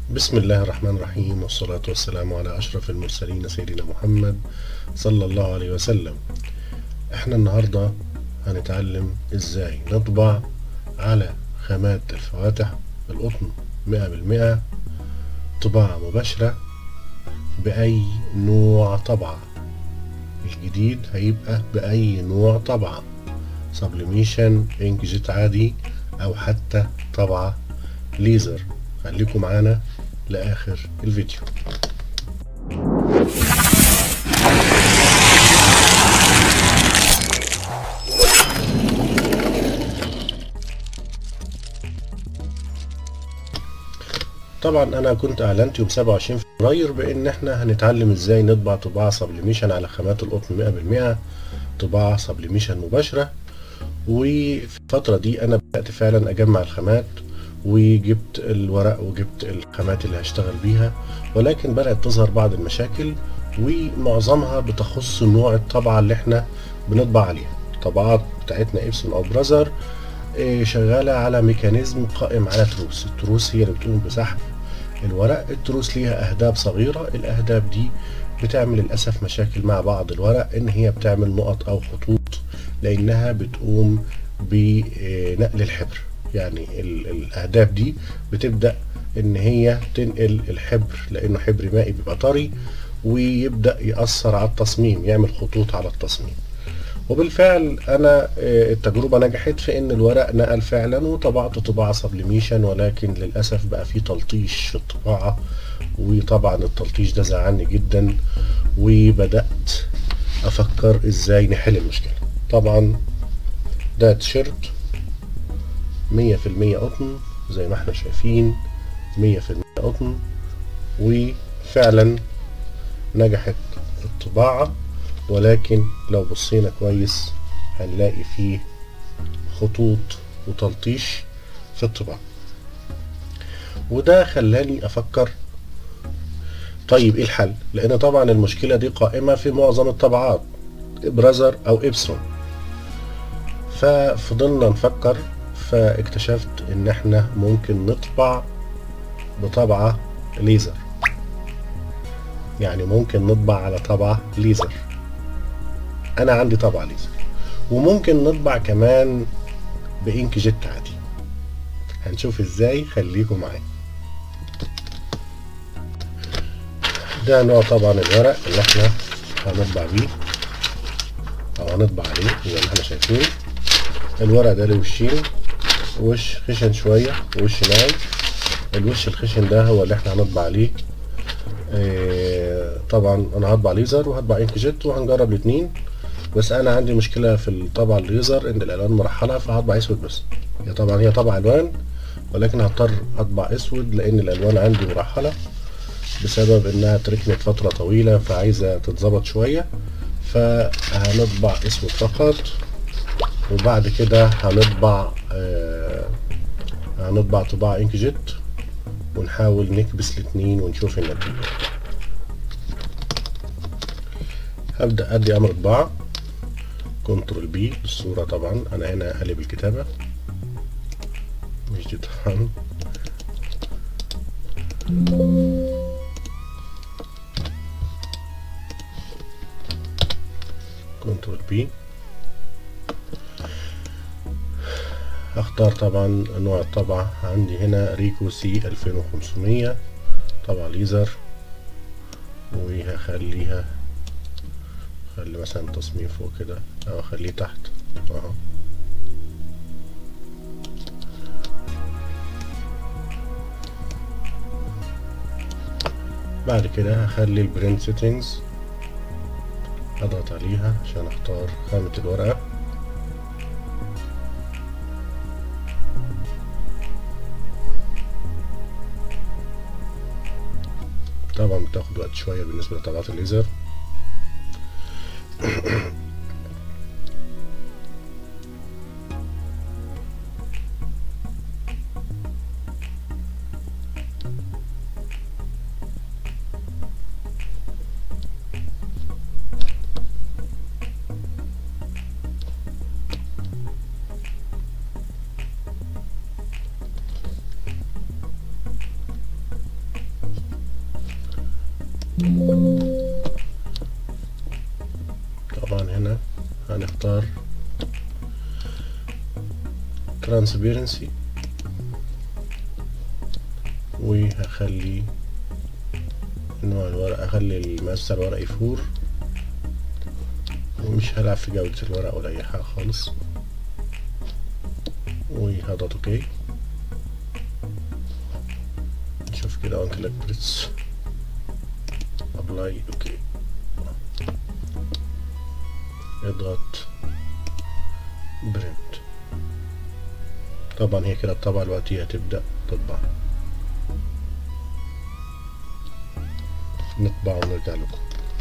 بسم الله الرحمن الرحيم والصلاة والسلام على أشرف المرسلين سيدنا محمد صلى الله عليه وسلم احنا النهاردة هنتعلم ازاي نطبع على خامات الفواتح القطن مئة بالمئة طباعة مباشرة بأي نوع طبعة الجديد هيبقى بأي نوع طبعة سبليميشن انكجيت عادي أو حتى طبعة ليزر خليكم معانا لآخر الفيديو طبعا انا كنت اعلنت يوم 27 فبراير بان احنا هنتعلم ازاي نطبع طباعة سبليميشن على خامات القطن 100% طباعة سبليميشن مباشرة وفي الفترة دي انا بدأت فعلا اجمع الخامات وجبت الورق وجبت الخامات اللي هشتغل بيها ولكن بدأت تظهر بعض المشاكل ومعظمها بتخص نوع الطبعة اللي احنا بنطبع عليها الطبعات بتاعتنا إبسون أو براذر شغالة على ميكانيزم قائم على تروس التروس هي اللي بتقوم بسحب الورق التروس ليها أهداب صغيرة الأهداب دي بتعمل للأسف مشاكل مع بعض الورق إن هي بتعمل نقط أو خطوط لأنها بتقوم بنقل الحبر يعني الأهداب دي بتبدأ إن هي تنقل الحبر لأنه حبر مائي بيبقى طري ويبدأ يأثر على التصميم يعمل خطوط على التصميم وبالفعل أنا التجربة نجحت في إن الورق نقل فعلا وطبعت طباعة سبليميشن ولكن للأسف بقى في تلطيش في الطباعة وطبعا التلطيش ده زعلني جدا وبدأت أفكر إزاي نحل المشكلة طبعا ده تيشيرت مية في المية قطن زي ما احنا شايفين مية في المية قطن وفعلا نجحت الطباعة ولكن لو بصينا كويس هنلاقي فيه خطوط وتلطيش في الطباعة وده خلاني افكر طيب ايه الحل لان طبعا المشكلة دي قائمة في معظم الطبعات براذر او ابسون ففضلنا نفكر فاكتشفت ان احنا ممكن نطبع بطبعة ليزر يعني ممكن نطبع على طبعة ليزر انا عندي طبعة ليزر وممكن نطبع كمان بإنك جيت عادي هنشوف ازاي خليكم معايا ده نوع طبعا الورق اللي احنا هنطبع بيه او هنطبع عليه زي ما احنا شايفين الورق ده له وشين وش خشن شوية ووش ناعم الوش الخشن ده هو اللي احنا هنطبع عليه اه طبعا انا هطبع ليزر وهطبع انك جيت وهنجرب الاتنين بس انا عندي مشكلة في الطبع الليزر ان الالوان مرحلة فهطبع اسود بس هي طبعا هي طبع الوان ولكن هضطر اطبع اسود لان الالوان عندي مرحلة بسبب انها تركنت فترة طويلة فعايزة تتظبط شوية فهنطبع اسود فقط وبعد كده هنطبع آه هنطبع طباعة انك جيت ونحاول نكبس الاتنين ونشوف النتيجة هبدأ ادي امر طباعة كنترول بي الصورة طبعا انا هنا قلب الكتابة مش دي طبعا كنترول بي اختار طبعا نوع الطبعة عندي هنا ريكو سي 2500 طبعة ليزر وهخليها خلي مثلا تصميم فوق كده او اخليه تحت اهو بعد كده هخلي البرنت سيتنجز اضغط عليها عشان اختار خامة الورقة طبعا بتاخد وقت شوية بالنسبة لطبعات الليزر طبعا هنا هنختار transparency وهخلي نوع الورق اخلي المقاس الورقي فور ومش هلعب في جودة الورق ولا اي حاجة خالص وهضغط اوكي نشوف كده وان كليك بريتس ابلاي اوكي اضغط برنت طبعا هي كده الطبعة الوقتية هتبدأ تطبع نطبع ونرجع لكم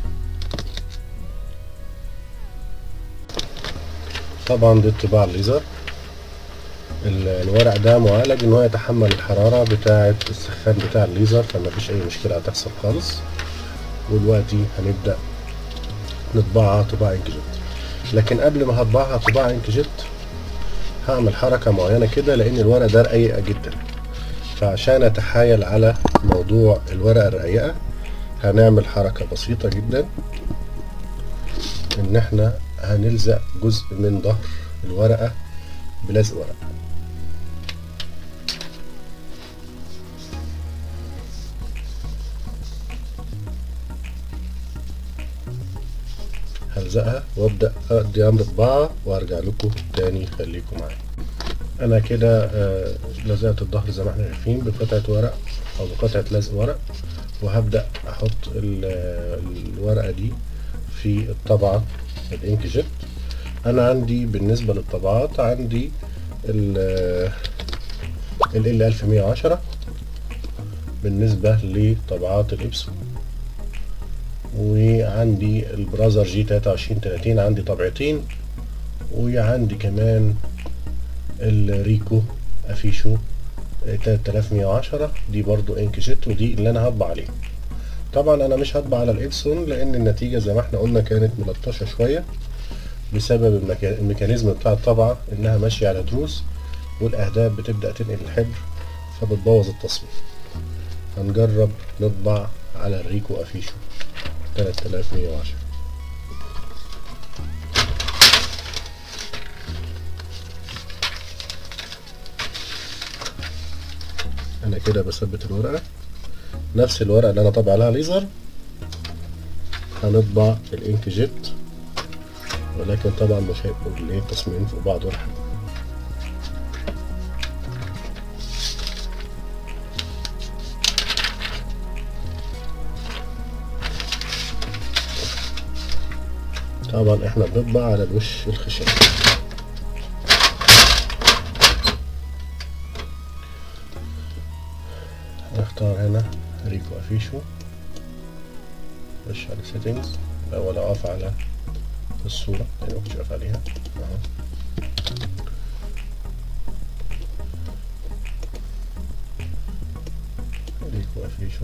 طبعا دي الطباعة الليزر الورق ده معالج ان هو يتحمل الحرارة بتاعة السخان بتاع الليزر فما فيش اي مشكلة هتحصل خالص ودلوقتي هنبدأ نطبعها طباعة انكجيت لكن قبل ما هطبعها طباعة انكجيت هعمل حركة معينة كده لان الورق ده رقيقة جدا فعشان اتحايل على موضوع الورقة الرقيقة هنعمل حركة بسيطة جدا ان احنا هنلزق جزء من ظهر الورقة بلزق ورق هلزقها وابدأ ادي امر طباعة وارجع لكم تاني خليكم معايا انا كده آه لزقت الظهر زي ما احنا شايفين بقطعة ورق او بقطعة لزق ورق وهبدأ احط الورقة دي في الطبعة الانك جيت انا عندي بالنسبة للطبعات عندي ال ال 1110 بالنسبة لطبعات الابسون وعندي البرازر جي 2330 عندي طبعتين وعندي كمان الريكو افيشو 3110 دي برضو انك جيت ودي اللي انا هطبع عليها طبعا انا مش هطبع على الابسون لان النتيجة زي ما احنا قلنا كانت ملطشة شوية بسبب الميكانيزم بتاع الطبعة انها ماشية على دروس والاهداب بتبدأ تنقل الحبر فبتبوظ التصميم هنجرب نطبع على الريكو افيشو 3110 انا كده بثبت الورقة نفس الورقة اللي انا طابع عليها ليزر هنطبع الانك جيت ولكن طبعا مش هيبقوا الايه التصميمين فوق بعض ولا حاجة طبعا احنا بنطبع على الوش الخشن نختار هنا ريكو افيشو خش على سيتنجز الاول اقف على الصورة اللي ما كنتش واقف عليها اهو ريكو افيشو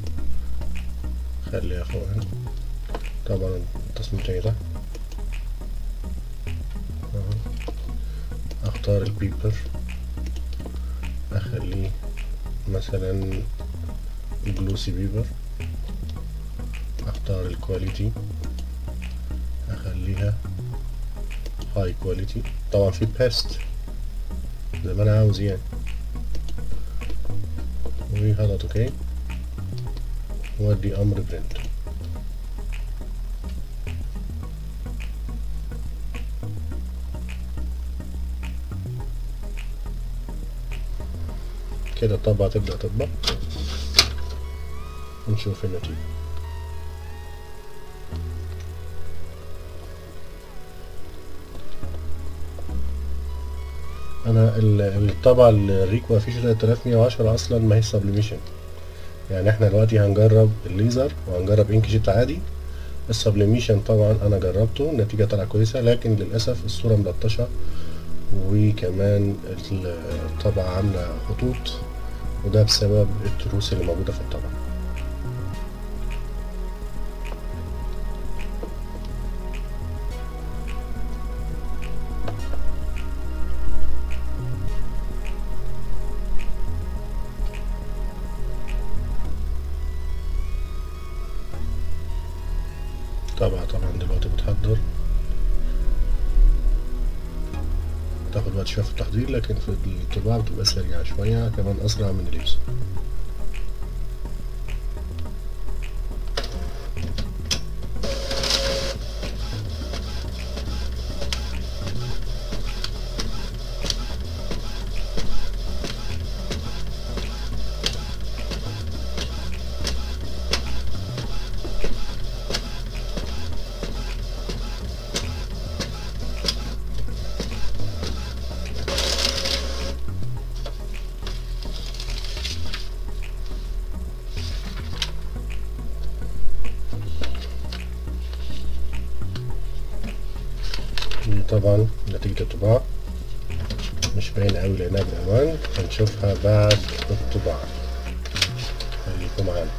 خليها فوق هنا طبعا التصميم جاي ده اختار البيبر اخليه مثلا جلوسي بيبر اختار الكواليتي اخليها هاي كواليتي طبعا في باست زي ما انا عاوز يعني وهضغط اوكي وادي امر برنت كده الطبعة تبدأ تطبع ونشوف النتيجة انا الطبعة الريكو افيشو 3110 اصلا ما هي سبليميشن يعني احنا دلوقتي هنجرب الليزر وهنجرب انك جيت عادي السبليميشن طبعا انا جربته النتيجة طلعت كويسة لكن للأسف الصورة ملطشة وكمان الطبعة عاملة خطوط وده بسبب التروس اللي موجودة في الطبعة تاخد وقت شويه في التحضير لكن في الطباعه بتبقى سريعه شويه كمان اسرع من الليزر دي طبعا نتيجة الطباعة مش باينة أوي لأنها بالألوان هنشوفها بعد الطباعة خليكم معانا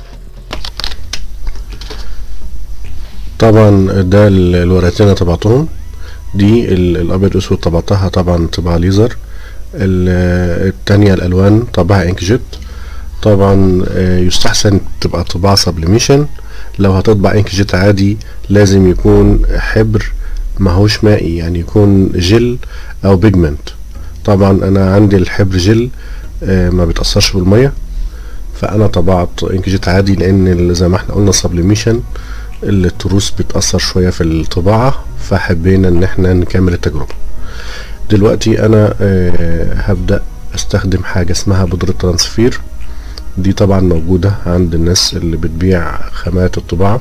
طبعا ده ال- الورقتين اللي طبعتهم دي ال- الأبيض أسود طبعتها طبعا طباعة ليزر ال- التانية الألوان طبعها انكجيت طبعا آه، يستحسن تبقى طباعة سبليميشن لو هتطبع انكجيت عادي لازم يكون حبر ماهوش مائي يعني يكون جل او بيجمنت طبعا انا عندي الحبر جل آه، ما بيتأثرش بالمية فانا طبعت انكجيت عادي لان ال- زي ما احنا قلنا السبليميشن التروس بتأثر شوية في الطباعة فحبينا ان احنا نكمل التجربة دلوقتي انا آه، هبدأ استخدم حاجة اسمها بودرة ترانسفير دي طبعا موجودة عند الناس اللي بتبيع خامات الطباعة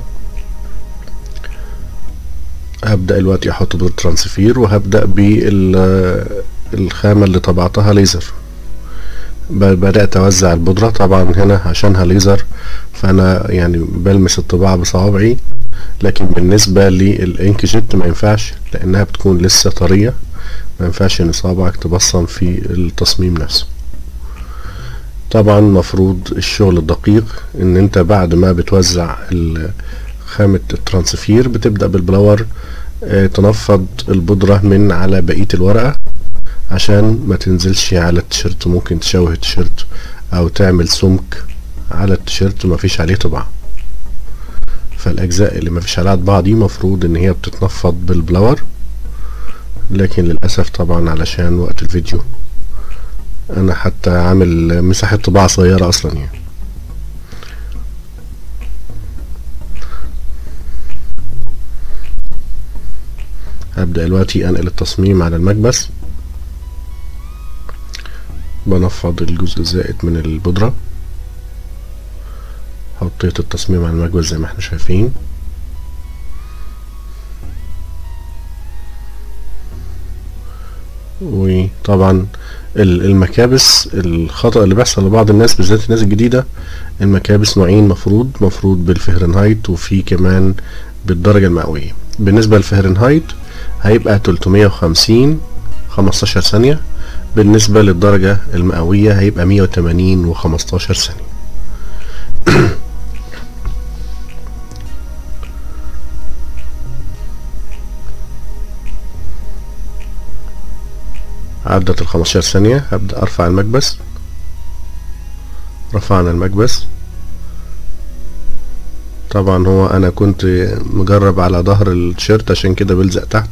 هبدأ دلوقتي احط بودرة ترانسفير وهبدأ بالخامة اللي طبعتها ليزر ب- بدأت أوزع البودرة طبعا هنا عشانها ليزر فأنا يعني بلمس الطباعة بصوابعي لكن بالنسبة للإنكجيت ما ينفعش لأنها بتكون لسه طرية ما ينفعش إن صوابعك تبصم في التصميم نفسه طبعا مفروض الشغل الدقيق ان انت بعد ما بتوزع ال- خامة الترانسفير بتبدأ بالبلور آه، تنفض البودرة من على بقية الورقة عشان ما تنزلش على التيشيرت ممكن تشوه التيشيرت او تعمل سمك على التيشيرت مفيش عليه طباعة فالاجزاء اللي مفيش عليها طباعة دي مفروض ان هي بتتنفض بالبلور لكن للأسف طبعا علشان وقت الفيديو انا حتى عامل مساحة طباعة صغيرة اصلا يعني هبدأ دلوقتي انقل التصميم على المكبس بنفض الجزء الزائد من البودرة حطيت التصميم على المكبس زي ما احنا شايفين وطبعا ال- المكابس الخطأ اللي بيحصل لبعض الناس بالذات الناس الجديدة المكابس نوعين مفروض مفروض بالفهرنهايت وفي كمان بالدرجة المئوية بالنسبة للفهرنهايت هيبقى 350 15 ثانية بالنسبة للدرجة المئوية هيبقى 180 و15 ثانية عدت ال 15 ثانية هبدأ أرفع المكبس رفعنا المكبس طبعا هو أنا كنت مجرب على ظهر التيشيرت عشان كده بلزق تحت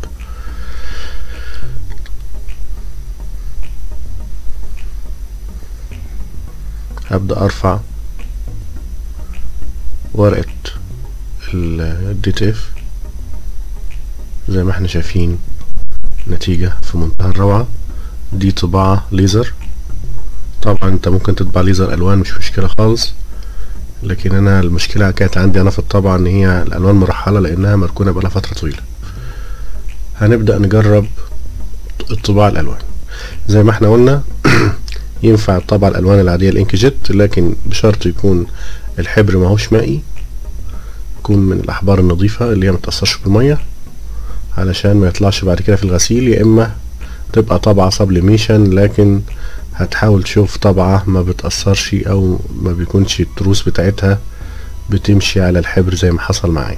هبدأ أرفع ورقة الدي تي اف زي ما احنا شايفين نتيجة في منتهى الروعة دي طباعة ليزر طبعا انت ممكن تطبع ليزر الوان مش مشكلة خالص لكن انا المشكلة كانت عندي انا في الطبعة ان هي الالوان مرحلة لانها مركونة بقالها فترة طويلة هنبدأ نجرب الطباعة الالوان زي ما احنا قلنا ينفع الطبعة الالوان العادية الانكجيت لكن بشرط يكون الحبر ماهوش مائي يكون من الاحبار النظيفة اللي هي متأثرش بالمية علشان ما يطلعش بعد كده في الغسيل يا اما تبقى طبعة سبليميشن لكن هتحاول تشوف طبعة ما بتأثرش او ما بيكونش التروس بتاعتها بتمشي على الحبر زي ما حصل معايا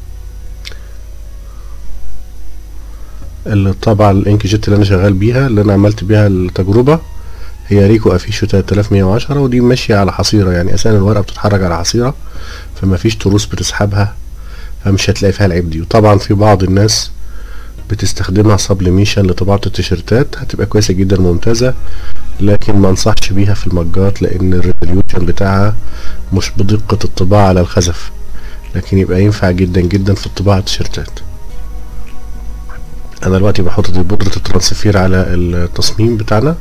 الطبعة الانكجيت اللي انا شغال بيها اللي انا عملت بيها التجربة هي ريكو افيشو 3110 ودي ماشية على حصيرة يعني اساسا الورقة بتتحرك على حصيرة فما فيش تروس بتسحبها فمش هتلاقي فيها العيب دي وطبعا في بعض الناس بتستخدمها سبليميشن لطباعة التيشيرتات هتبقى كويسة جدا وممتازة لكن ما انصحش بيها في المجات لان الريزوليوشن بتاعها مش بدقة الطباعة على الخزف لكن يبقى ينفع جدا جدا في الطباعة التيشيرتات انا دلوقتي بحط دي بودرة الترانسفير على التصميم بتاعنا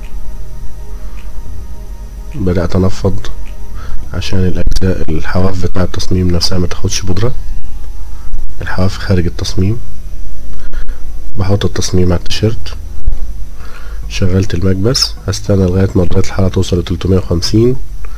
بدأت انفض عشان الاجزاء الحواف بتاع التصميم نفسها ما تاخدش بودرة الحواف خارج التصميم بحط التصميم على التيشيرت شغلت المكبس هستنى لغاية ما درجة الحرارة توصل لتلتمية وخمسين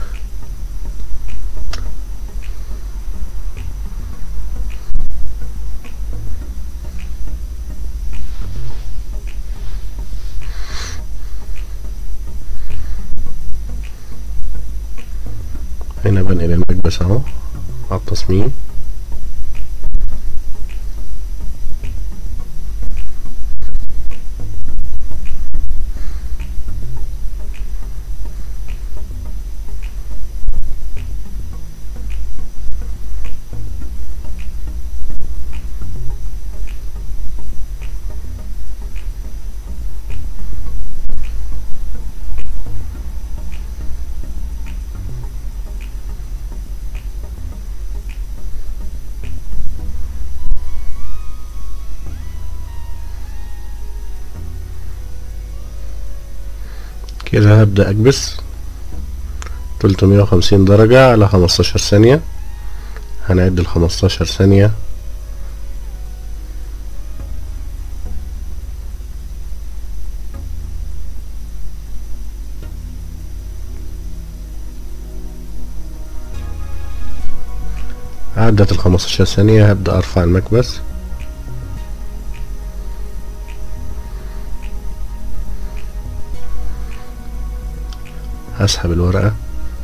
هنا بنقل المكبس اهو على التصميم كده هبدأ أكبس تلتمية وخمسين درجة على خمستاشر ثانية هنعد الخمستاشر ثانية عدت الخمستاشر ثانية هبدأ أرفع المكبس هسحب الورقة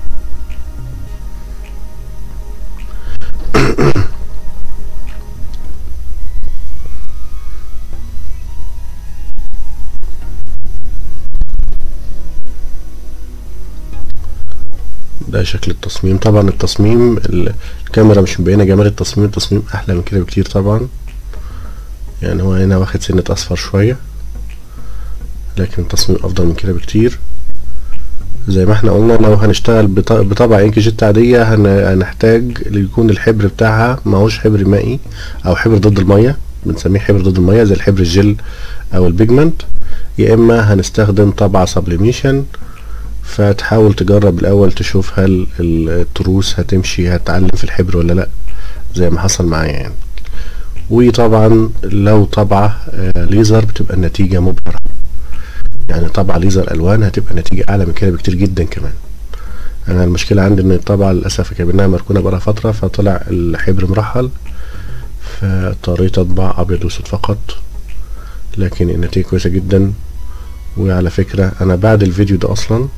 ده شكل التصميم طبعا التصميم الكاميرا مش مبينه جمال التصميم التصميم احلى من كده بكتير طبعا يعني هو هنا واخد سنة اصفر شوية لكن التصميم افضل من كده بكتير زي ما احنا قلنا لو هنشتغل بطبع انك جيت عادية هنحتاج يكون الحبر بتاعها ماهوش حبر مائي او حبر ضد المية بنسميه حبر ضد المية زي الحبر الجل او البيجمنت يا اما هنستخدم طبعة سبليميشن فتحاول تجرب الاول تشوف هل التروس هتمشي هتعلم في الحبر ولا لا زي ما حصل معايا يعني وطبعا لو طبعة ليزر بتبقى النتيجة مبهرة يعني طبعة ليزر الوان هتبقى نتيجة اعلى من كده بكتير جدا كمان انا المشكلة عندي ان الطبعة للاسف كابنها مركونة بقالها فترة فطلع الحبر مرحل فاضطريت اطبع ابيض واسود فقط لكن النتيجة كويسة جدا وعلى فكرة انا بعد الفيديو ده اصلا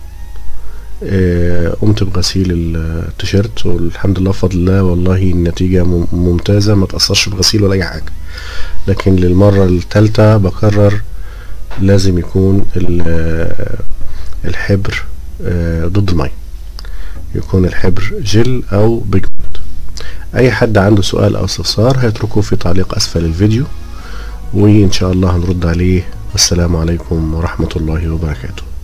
قمت بغسيل التيشيرت والحمد لله بفضل الله والله النتيجة ممتازة ما تأثرش بغسيل ولا أي حاجة لكن للمرة الثالثة بكرر لازم يكون الحبر ضد المية يكون الحبر جل أو بيجمنت أي حد عنده سؤال أو استفسار هيتركه في تعليق أسفل الفيديو وإن شاء الله هنرد عليه والسلام عليكم ورحمة الله وبركاته